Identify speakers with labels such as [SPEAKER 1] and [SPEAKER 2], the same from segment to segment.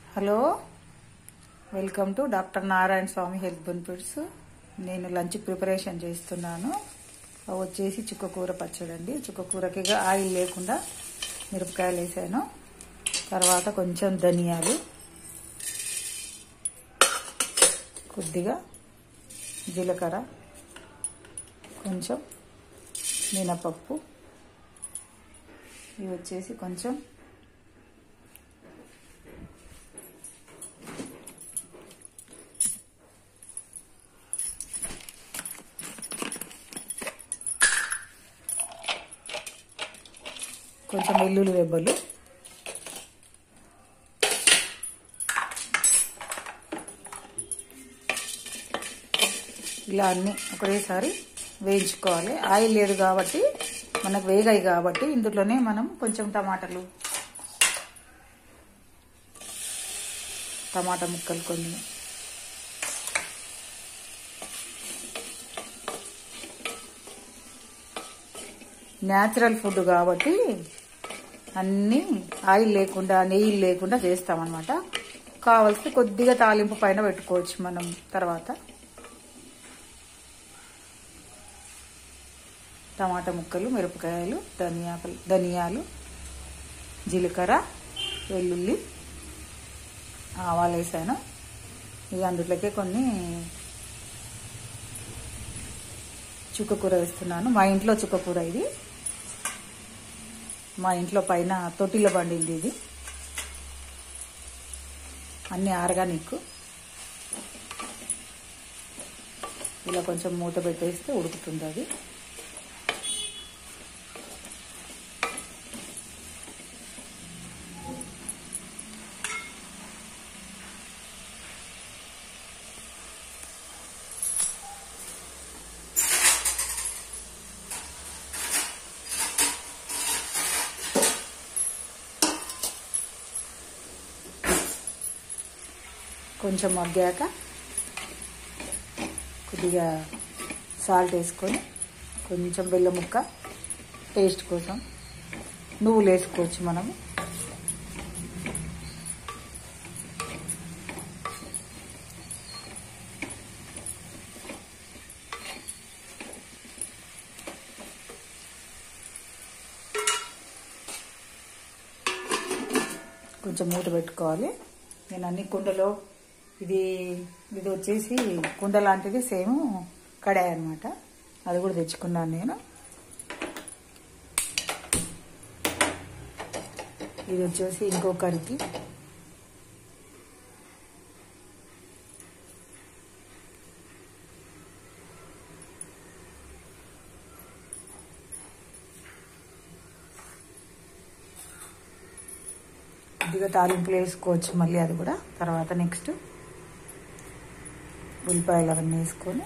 [SPEAKER 1] hello welcome to doctor Narayana Swamy health benefits నేను lunch preparation చేస్తున్నాను అవి వచ్చేసి చుక్కకూర పచ్చడి అండి చుక్కకూరకి ఇక ఆయిల్ లేకుండా మిరపకాయలు వేసాను తర్వాత కొంచెం ధనియాలు కొద్దిగా జీలకర్ర కొంచెం మినపప్పు ఇవి వచ్చేసి కొంచెం కొంచెం వెల్లుల్లి రెబ్బలు ఇలా అన్ని ఒకటేసారి వేయించుకోవాలి ఆయిల్ లేదు కాబట్టి మనకు వేగాయి కాబట్టి ఇందులోనే మనం కొంచెం టమాటాలు టమాటా ముక్కలు కొన్ని న్యాచురల్ ఫుడ్ కాబట్టి అన్నీ ఆయిల్ లేకుండా నెయ్యి లేకుండా చేస్తామన్నమాట కావాల్సి కొద్దిగా తాలింపు పైన పెట్టుకోవచ్చు మనం తర్వాత టమాటా ముక్కలు మిరపకాయలు ధనియాలు ధనియాలు జీలకర్ర వెల్లుల్లి ఆవాలు వేసాను ఇక అందులోకి కొన్ని చుక్కకూర వేస్తున్నాను మా ఇంట్లో చుక్కకూర ఇది మా ఇంట్లో పైన తొట్టిలో పండింది ఇది అన్ని ఆర్గానిక్ ఇలా కొంచెం మూత పెట్టేస్తే ఉడుకుతుంది అది కొంచెం మగ్గాక కొద్దిగా సాల్ట్ వేసుకొని కొంచెం బెల్లం ముక్క టేస్ట్ కోసం నువ్వులు వేసుకోవచ్చు మనము కొంచెం మూత పెట్టుకోవాలి నేను అన్ని కుండలో ఇది ఇది వచ్చేసి కుండ లాంటిది సేమ్ కడాయి అనమాట అది కూడా తెచ్చుకున్నాను నేను ఇది వచ్చేసి ఇంకో కరికి కొద్దిగా తాలింపులు వేసుకోవచ్చు మళ్ళీ అది కూడా తర్వాత నెక్స్ట్ ఉల్లిపాయలు అవన్నీ వేసుకొని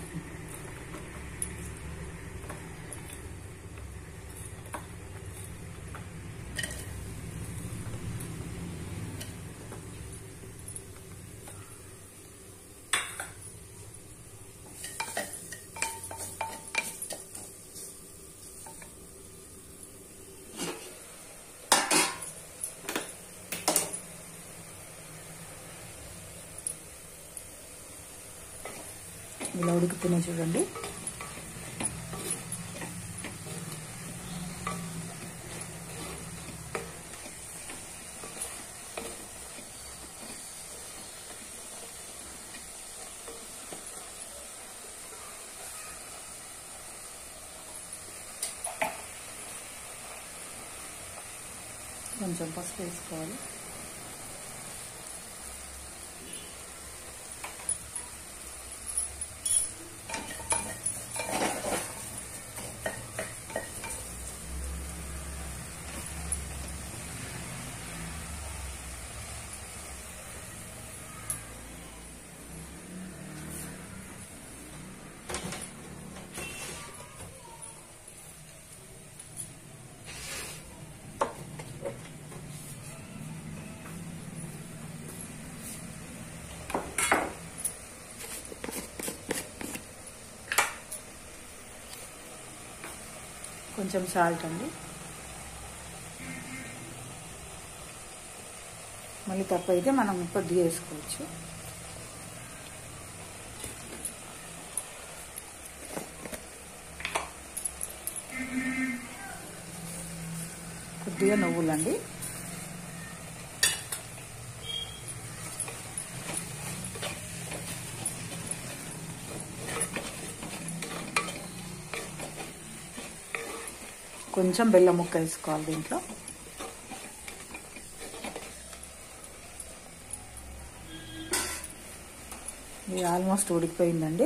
[SPEAKER 1] ఇలా ఉడుకుతున్నాయి చూడండి కొంచెం పసుపు వేసుకోవాలి కొంచెం సాల్ట్ అండి మళ్ళీ తక్కువ అయితే మనం కొద్దిగా వేసుకోవచ్చు కొద్దిగా నువ్వులండి కొంచెం బెల్లం ముక్క వేసుకోవాలి దీంట్లో ఇది ఆల్మోస్ట్ ఉడికిపోయిందండి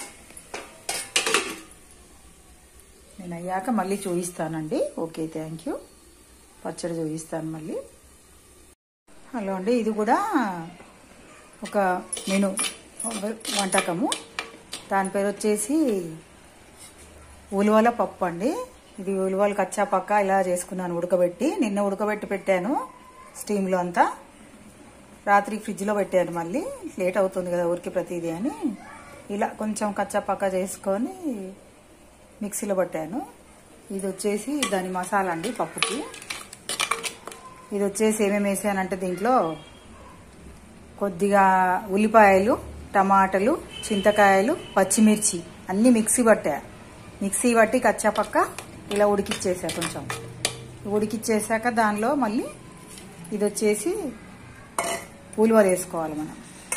[SPEAKER 1] నేను అయ్యాక మళ్ళీ చూపిస్తానండి ఓకే థ్యాంక్ యూ పచ్చడి చూపిస్తాను మళ్ళీ హలో అండి ఇది కూడా ఒక మెను వంటకము దాని పేరు వచ్చేసి ఉలువల పప్పు అండి ఇది ఉలువలు కచ్చా పక్క ఇలా చేసుకున్నాను ఉడకబెట్టి నిన్న ఉడకబెట్టి పెట్టాను స్టీమ్లో అంతా రాత్రి ఫ్రిడ్జ్లో పెట్టాను మళ్ళీ లేట్ అవుతుంది కదా ఊరికి ప్రతిదీ అని ఇలా కొంచెం కచ్చా పక్క చేసుకొని మిక్సీలో పట్టాను ఇది వచ్చేసి దాని మసాలా అండి పప్పుకి ఇది వచ్చేసి ఏమేమి వేసానంటే దీంట్లో కొద్దిగా ఉల్లిపాయలు టమాటాలు చింతకాయలు పచ్చిమిర్చి అన్నీ మిక్సీ పట్టా మిక్సీ పట్టి కచ్చాపక్క ఇలా ఉడికిచ్చేసా కొంచెం ఉడికిచ్చేసాక దానిలో మళ్ళీ ఇది వచ్చేసి ఉలువలు వేసుకోవాలి మనం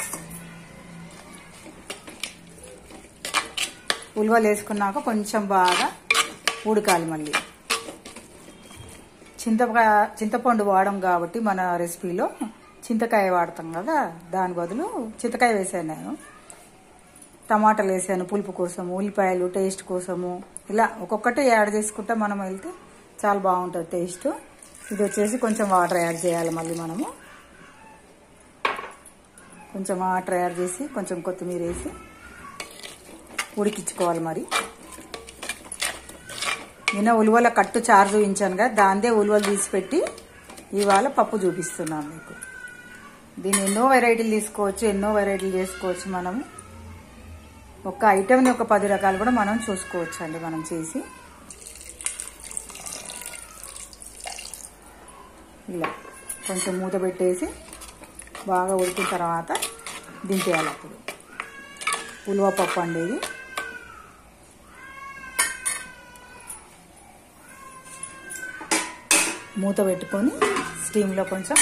[SPEAKER 1] ఉలువలు వేసుకున్నాక కొంచెం బాగా ఉడకాలి మళ్ళీ చింతకాయ చింతపండు వాడడం కాబట్టి మన రెసిపీలో చింతకాయ వాడతాం కదా దాని బదులు చింతకాయ వేసాను నేను టమాటాలు వేసాను పులుపు కోసము ఉల్లిపాయలు టేస్ట్ కోసము ఇలా ఒక్కొక్కటి యాడ్ చేసుకుంటే మనం వెళ్తే చాలా బాగుంటుంది టేస్ట్ ఇది వచ్చేసి కొంచెం వాటర్ యాడ్ చేయాలి మళ్ళీ మనము కొంచెం వాటర్ యాడ్ చేసి కొంచెం కొత్తిమీర వేసి ఉడికించుకోవాలి మరి నిన్న ఉలువల కట్టు చారు చూపించాను కదా దాందే ఉలువలు తీసి పెట్టి ఇవాళ పప్పు చూపిస్తున్నాను మీకు దీన్ని ఎన్నో వెరైటీలు తీసుకోవచ్చు ఎన్నో వెరైటీలు చేసుకోవచ్చు మనం ఒక ఐటెంని ఒక పది రకాలు కూడా మనం చూసుకోవచ్చు అండి మనం చేసి ఇలా కొంచెం మూత పెట్టేసి బాగా ఉడికిన తర్వాత దింపేయాలి అప్పుడు ఉలువ పప్పు అండి ఇది మూత పెట్టుకొని స్టీమ్లో కొంచెం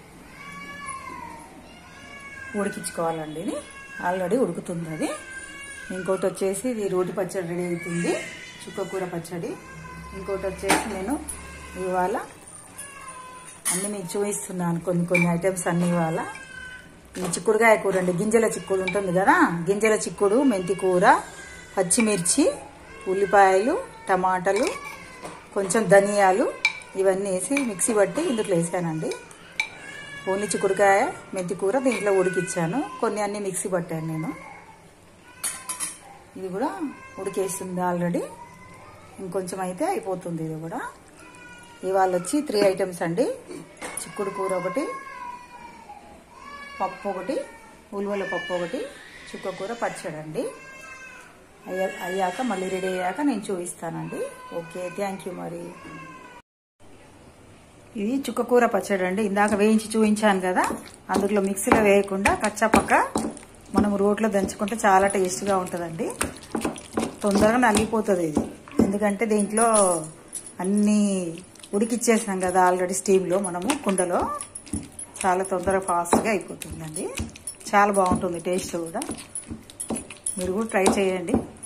[SPEAKER 1] ఉడికించుకోవాలండి ఇది ఆల్రెడీ ఉడుకుతుంది అది ఇంకోటి వచ్చేసి ఇది రోటి పచ్చడి రెడీ అవుతుంది చుక్కకూర పచ్చడి ఇంకోటి వచ్చేసి నేను ఇవాళ అన్ని మీకు చూపిస్తున్నాను కొన్ని కొన్ని ఐటమ్స్ అన్ని ఇవాళ ఈ చిక్కుడుకాయ కూర అండి గింజల చిక్కుడు ఉంటుంది కదా గింజల చిక్కుడు మెంతి కూర పచ్చిమిర్చి ఉల్లిపాయలు టమాటాలు కొంచెం ధనియాలు ఇవన్నీ వేసి మిక్సీ పట్టి ఇందులో వేసానండి ఓన్లీ చిక్కుడుకాయ మెంతి కూర దీంట్లో ఉడికిచ్చాను కొన్ని అన్ని మిక్సీ పట్టాను నేను ఇది కూడా ఉడికేస్తుంది ఆల్రెడీ ఇంకొంచెం అయితే అయిపోతుంది ఇది కూడా ఇవాళ వచ్చి త్రీ ఐటమ్స్ అండి చిక్కుడు కూర ఒకటి పప్పు ఒకటి ఉలువల పప్పు ఒకటి చుక్క కూర పచ్చడి అండి అయ్యా అయ్యాక మళ్ళీ రెడీ అయ్యాక నేను చూపిస్తానండి ఓకే థ్యాంక్ యూ మరి ఇది చుక్కకూర పచ్చడి అండి ఇందాక వేయించి చూపించాను కదా అందులో మిక్సీలో వేయకుండా కచ్చాపక్క మనం రోట్లో దంచుకుంటే చాలా టేస్ట్గా ఉంటుందండి తొందరగా నలిగిపోతుంది ఇది ఎందుకంటే దీంట్లో అన్నీ ఉడికిచ్చేసాం కదా ఆల్రెడీ స్టీమ్లో మనము కుండలో చాలా తొందరగా ఫాస్ట్గా అయిపోతుందండి చాలా బాగుంటుంది టేస్ట్ కూడా మీరు కూడా ట్రై చేయండి